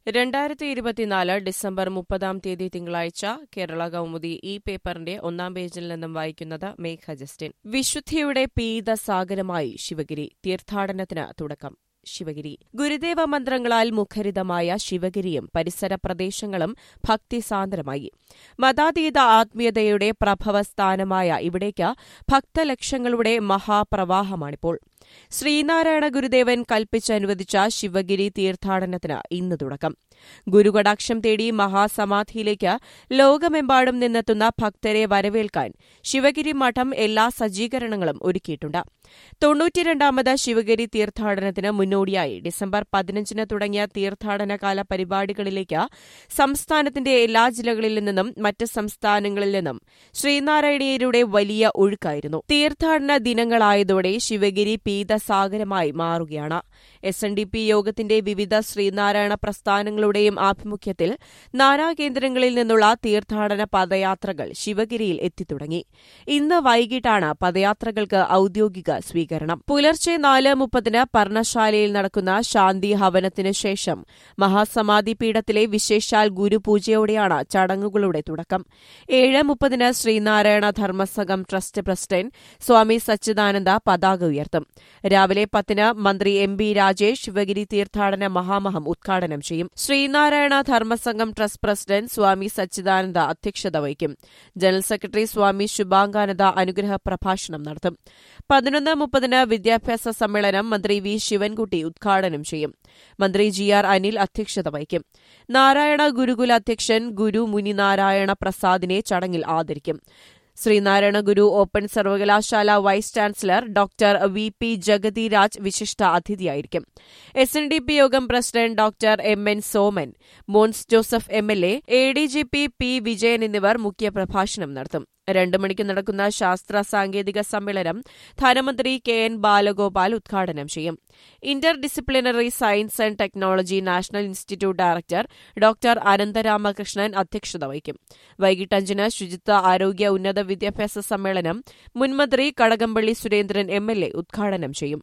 രണ്ടായിരത്തി ഇരുപത്തിനാല് ഡിസംബർ മുപ്പതാം തീയതി തിങ്കളാഴ്ച കേരള കൗമുദി ഈ പേപ്പറിന്റെ ഒന്നാം പേജിൽ നിന്നും വായിക്കുന്നത് മേഘ ജസ്റ്റിൻ വിശുദ്ധിയുടെ പീതസാഗരമായി ശിവഗിരി തീർത്ഥാടനത്തിന് തുടക്കം ശിവഗിരി ഗുരുദേവ മന്ത്രങ്ങളാൽ മുഖരിതമായ ശിവഗിരിയും പരിസര പ്രദേശങ്ങളും ഭക്തിസാന്ദ്രമായി മതാതീത ആത്മീയതയുടെ പ്രഭവസ്ഥാനമായ ഇവിടേക്ക് ഭക്തലക്ഷങ്ങളുടെ മഹാപ്രവാഹമാണിപ്പോൾ ശ്രീനാരായണ ഗുരുദേവൻ കൽപ്പിച്ചനുവദിച്ച ശിവഗിരി തീർത്ഥാടനത്തിന് ഇന്ന് തുടക്കം ഗുരുകടാക്ഷം തേടി മഹാസമാധിയിലേക്ക് ലോകമെമ്പാടും നിന്നെത്തുന്ന ഭക്തരെ വരവേൽക്കാൻ ശിവഗിരി മഠം എല്ലാ സജ്ജീകരണങ്ങളും ഒരുക്കിയിട്ടുണ്ട് തൊണ്ണൂറ്റിരണ്ടാമത് ശിവഗിരി തീർത്ഥാടനത്തിന് മുന്നോടിയായി ഡിസംബർ പതിനഞ്ചിന് തുടങ്ങിയ തീർത്ഥാടനകാല പരിപാടികളിലേക്ക് സംസ്ഥാനത്തിന്റെ എല്ലാ ജില്ലകളിൽ നിന്നും മറ്റ് സംസ്ഥാനങ്ങളിൽ നിന്നും ശ്രീനാരായണീയരുടെ വലിയ ഒഴുക്കായിരുന്നു തീർത്ഥാടന ദിനങ്ങളായതോടെ ശിവഗിരി പീതസാഗരമായി മാറുകയാണ് എസ് എൻ ഡി പി യോഗത്തിന്റെ വിവിധ ശ്രീനാരായണ പ്രസ്ഥാനങ്ങളുടെയും ആഭിമുഖ്യത്തിൽ നാനാകേന്ദ്രങ്ങളിൽ നിന്നുള്ള തീർത്ഥാടന പദയാത്രകൾ ശിവഗിരിയിൽ എത്തിത്തുടങ്ങി ഇന്ന് വൈകിട്ടാണ് പദയാത്രകൾക്ക് ഔദ്യോഗിക സ്വീകരണം പുലർച്ചെ നാല് മുപ്പതിന് പർണശാലയിൽ നടക്കുന്ന ശാന്തി ഹവനത്തിന് ശേഷം മഹാസമാധി പീഠത്തിലെ വിശേഷാൽ ഗുരുപൂജയോടെയാണ് ചടങ്ങുകളുടെ തുടക്കം ഏഴ് മുപ്പതിന് ശ്രീനാരായണ ധർമ്മസംഘം ട്രസ്റ്റ് പ്രസിഡന്റ് സ്വാമി സച്ചിദാനന്ദ പതാക ഉയർത്തും രാവിലെ പത്തിന് മന്ത്രി എം ബി രാജേഷ് ശിവഗിരി തീർത്ഥാടന മഹാമഹം ഉദ്ഘാടനം ചെയ്യും ശ്രീനാരായണ ധർമ്മസംഘം ട്രസ്റ്റ് പ്രസിഡന്റ് സ്വാമി സച്ചിദാനന്ദ അധ്യക്ഷത വഹിക്കും ജനറൽ സെക്രട്ടറി സ്വാമി ശുഭാംഗാനന്ദ അനുഗ്രഹ പ്രഭാഷണം നടത്തും പതിനൊന്ന് മുപ്പതിന് വിദ്യാഭ്യാസ സമ്മേളനം മന്ത്രി വി ശിവൻകുട്ടി ഉദ്ഘാടനം ചെയ്യും മന്ത്രി ജി ആർ അനിൽ അധ്യക്ഷത വഹിക്കും നാരായണ ഗുരുകുല അധ്യക്ഷൻ ഗുരു മുനിനാരായണ പ്രസാദിനെ ചടങ്ങിൽ ആദരിക്കും ശ്രീനാരായണ ഗുരു ഓപ്പൺ സർവകലാശാല vice chancellor doctor V P Jagathiraj വിശിഷ്ട അതിഥിയായിരിക്കും എസ് എൻ ഡി പി യോഗം president doctor M N Soman Mons Joseph M L A A D G P P Vijayan എന്നിവർ മുഖ്യപ്രഭാഷണം നടത്തും രണ്ടു മണിക്ക് നടക്കുന്ന ശാസ്ത്ര സാങ്കേതിക സമ്മേളനം ധനമന്ത്രി കെ എൻ ബാലഗോപാൽ ഉദ്ഘാടനം ചെയ്യും interdisciplinary science and technology national institute director doctor Ananthramakrishnan അധ്യക്ഷത വഹിക്കും വൈകിട്ട് അഞ്ചിന് ശുചിത്വ ആരോഗ്യ ഉന്നത വിദ്യാഭ്യാസ സമ്മേളനം മുൻമന്ത്രി Kadakampally Surendran M L A ഉദ്ഘാടനം ചെയ്യും